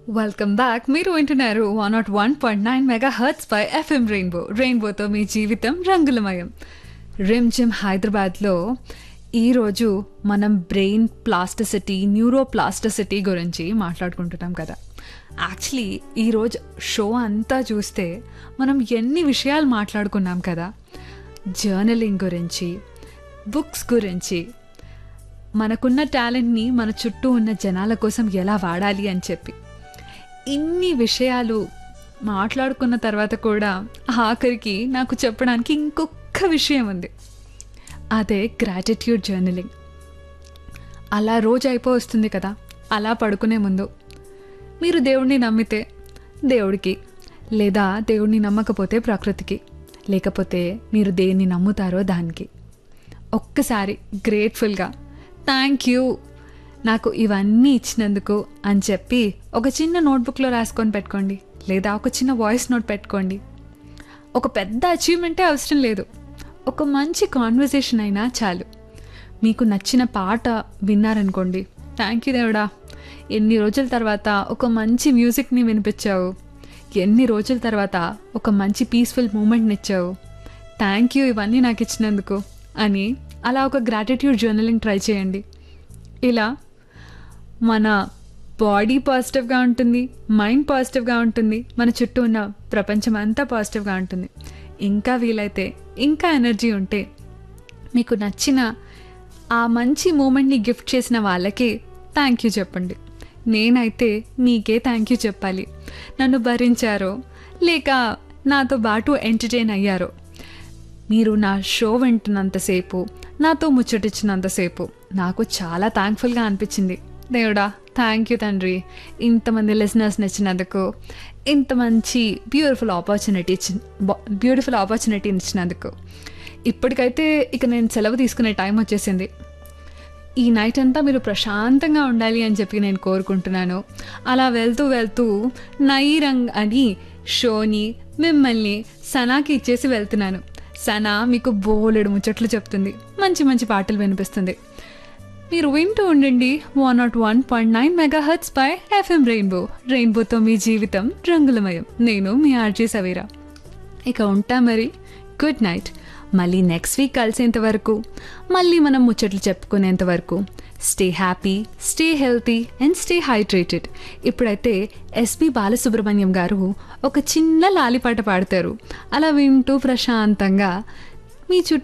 welcome back మీరు వింటున్నారు one not one point nine megahertz by FM rainbow రెయిన్బోతో మీ జీవితం రంగులమయం రిమ్ జిమ్ హైదరాబాద్లో ఈరోజు మనం బ్రెయిన్ ప్లాస్టిసిటీ న్యూరో ప్లాస్టిసిటీ గురించి మాట్లాడుకుంటున్నాం కదా యాక్చువల్లీ ఈరోజు షో అంతా చూస్తే మనం ఎన్ని విషయాలు మాట్లాడుకున్నాం కదా జర్నలింగ్ గురించి బుక్స్ గురించి మనకున్న టాలెంట్ని మన చుట్టూ ఉన్న జనాల కోసం ఎలా వాడాలి అని చెప్పి ఇన్ని విషయాలు మాట్లాడుకున్న తర్వాత కూడా ఆఖరికి నాకు చెప్పడానికి ఇంకొక విషయం ఉంది అదే గ్రాటిట్యూడ్ జర్నలింగ్ అలా రోజు అయిపో వస్తుంది కదా అలా పడుకునే ముందు మీరు దేవుణ్ణి నమ్మితే దేవుడికి లేదా దేవుణ్ణి నమ్మకపోతే ప్రకృతికి లేకపోతే మీరు దేన్ని నమ్ముతారో దానికి ఒక్కసారి గ్రేట్ఫుల్గా థ్యాంక్ యూ నాకు ఇవన్నీ ఇచ్చినందుకు అని చెప్పి ఒక చిన్న నోట్బుక్లో రాసుకొని పెట్టుకోండి లేదా ఒక చిన్న వాయిస్ నోట్ పెట్టుకోండి ఒక పెద్ద అచీవ్మెంటే అవసరం లేదు ఒక మంచి కాన్వర్జేషన్ అయినా చాలు మీకు నచ్చిన పాట విన్నారనుకోండి థ్యాంక్ యూ దేవుడా ఎన్ని రోజుల తర్వాత ఒక మంచి మ్యూజిక్ని వినిపించావు ఎన్ని రోజుల తర్వాత ఒక మంచి పీస్ఫుల్ మూమెంట్ని ఇచ్చావు థ్యాంక్ యూ ఇవన్నీ నాకు ఇచ్చినందుకు అని అలా ఒక గ్రాటిట్యూడ్ జర్నలింగ్ ట్రై చేయండి ఇలా మన బాడీ పాజిటివ్గా ఉంటుంది మైండ్ పాజిటివ్గా ఉంటుంది మన చుట్టూ ఉన్న ప్రపంచం అంతా పాజిటివ్గా ఉంటుంది ఇంకా వీలైతే ఇంకా ఎనర్జీ ఉంటే మీకు నచ్చిన ఆ మంచి మూమెంట్ని గిఫ్ట్ చేసిన వాళ్ళకి థ్యాంక్ యూ చెప్పండి నేనైతే మీకే థ్యాంక్ యూ చెప్పాలి నన్ను భరించారో లేక నాతో పాటు ఎంటర్టైన్ అయ్యారో మీరు నా షో వింటున్నంతసేపు నాతో ముచ్చటిచ్చినంతసేపు నాకు చాలా థ్యాంక్ఫుల్గా అనిపించింది దేవుడా థ్యాంక్ యూ తండ్రి ఇంతమంది లిసనర్స్ నచ్చినందుకు ఇంత మంచి బ్యూటిఫుల్ ఆపర్చునిటీ ఇచ్చి బ్యూటిఫుల్ ఆపర్చునిటీ ఇచ్చినందుకు ఇప్పటికైతే ఇక నేను సెలవు తీసుకునే టైం వచ్చేసింది ఈ నైట్ అంతా మీరు ప్రశాంతంగా ఉండాలి అని చెప్పి నేను కోరుకుంటున్నాను అలా వెళ్తూ వెళ్తూ నైరంగ్ అని షోని మిమ్మల్ని సనాకి ఇచ్చేసి వెళ్తున్నాను సనా మీకు బోలెడు ముచ్చట్లు చెప్తుంది మంచి మంచి పాటలు వినిపిస్తుంది మీరు వింటూ ఉండండి one not one point nine megahertz పై ఎఫ్ఎం రెయిన్బో రెయిన్బోతో మీ జీవితం రంగులమయం నేను మీ ఆర్జే సవీరా ఇక ఉంటా మరి గుడ్ నైట్ మళ్ళీ నెక్స్ట్ వీక్ కలిసేంత వరకు మళ్ళీ మనం ముచ్చట్లు చెప్పుకునేంత వరకు stay happy stay healthy and stay hydrated ఇప్పుడైతే ఎస్పి బాలసుబ్రహ్మణ్యం గారు ఒక చిన్న లాలిపాట పాడతారు అలా వింటూ ప్రశాంతంగా మీ చుట్టూ